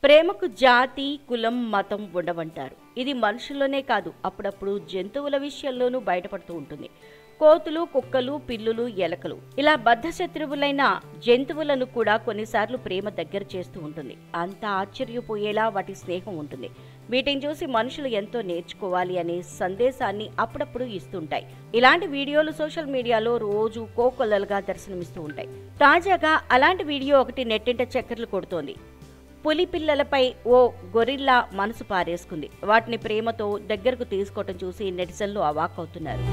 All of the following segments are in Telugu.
ప్రేమకు జాతి కులం మతం ఉండవంటారు ఇది మనుషుల్లోనే కాదు అప్పుడప్పుడు జంతువుల విషయంలోనూ బయటపడుతూ ఉంటుంది కోతులు కుక్కలు పిల్లులు ఎలకలు ఇలా బద్ధ శత్రువులైన జంతువులను కూడా కొన్నిసార్లు ప్రేమ దగ్గర చేస్తూ ఉంటుంది అంత ఆశ్చర్యపోయేలా వాటి స్నేహం ఉంటుంది వీటిని చూసి మనుషులు ఎంతో నేర్చుకోవాలి అనే సందేశాన్ని అప్పుడప్పుడు ఇస్తుంటాయి ఇలాంటి వీడియోలు సోషల్ మీడియాలో రోజు కోకొల్లలుగా దర్శనమిస్తూ ఉంటాయి తాజాగా అలాంటి వీడియో ఒకటి నెట్టింట చక్కర్లు కొడుతోంది పులి పిల్లలపై ఓ గొరిల్లా మనసు పారేసుకుంది వాటిని ప్రేమతో దగ్గరకు తీసుకోవటం చూసి నెటిజన్లు అవాక్కవుతున్నారు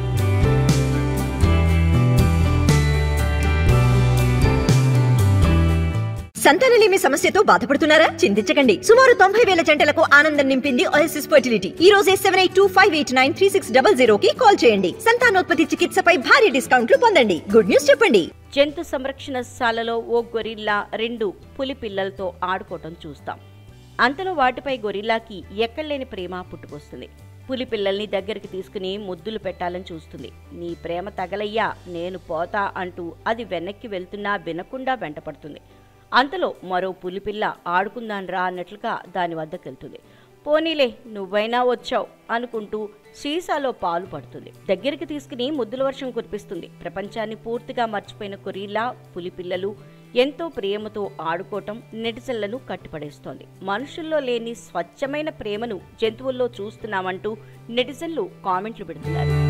సంతానలేమి సమస్యతో బాధపడుతున్నారా చింతించకండి సుమారు తొంభై వేల జంటలకు ఆనందం నింపింది ఓఎస్ఎస్ ఫర్టిలిటీ ఈ రోజే seven eight two five eight nine three six double zero కి కాల్ చేయండి సంతానోత్పత్తి చికిత్సపై భారీ డిస్కౌంట్లు పొందండి గుడ్ న్యూస్ చెప్పండి జంతు సంరక్షణశాలలో ఓ గొరిల్లా రెండు పులి పిల్లలతో ఆడుకోవటం చూస్తాం అంతలో వాటిపై గొరిల్లాకి ఎక్కడలేని ప్రేమ పుట్టుకొస్తుంది పులి పిల్లల్ని దగ్గరికి తీసుకుని ముద్దులు పెట్టాలని చూస్తుంది నీ ప్రేమ తగలయ్యా నేను పోతా అంటూ అది వెనక్కి వెళ్తున్నా వినకుండా వెంటపడుతుంది అంతలో మరో పులిపిల్ల ఆడుకుందాన్రా అన్నట్లుగా దాని వద్దకు వెళ్తుంది పోనీలే నువ్వైనా వచ్చావు అనుకుంటూ సీసాలో పాలు పడుతుంది దగ్గరికి తీసుకుని ముద్దుల వర్షం కురిపిస్తుంది ప్రపంచాన్ని పూర్తిగా మర్చిపోయిన కొరీలా పులిపిల్లలు ఎంతో ప్రేమతో ఆడుకోవటం నెటిజన్లను కట్టిపడేస్తోంది మనుషుల్లో లేని స్వచ్ఛమైన ప్రేమను జంతువుల్లో చూస్తున్నామంటూ నెటిజన్లు కామెంట్లు పెడుతున్నారు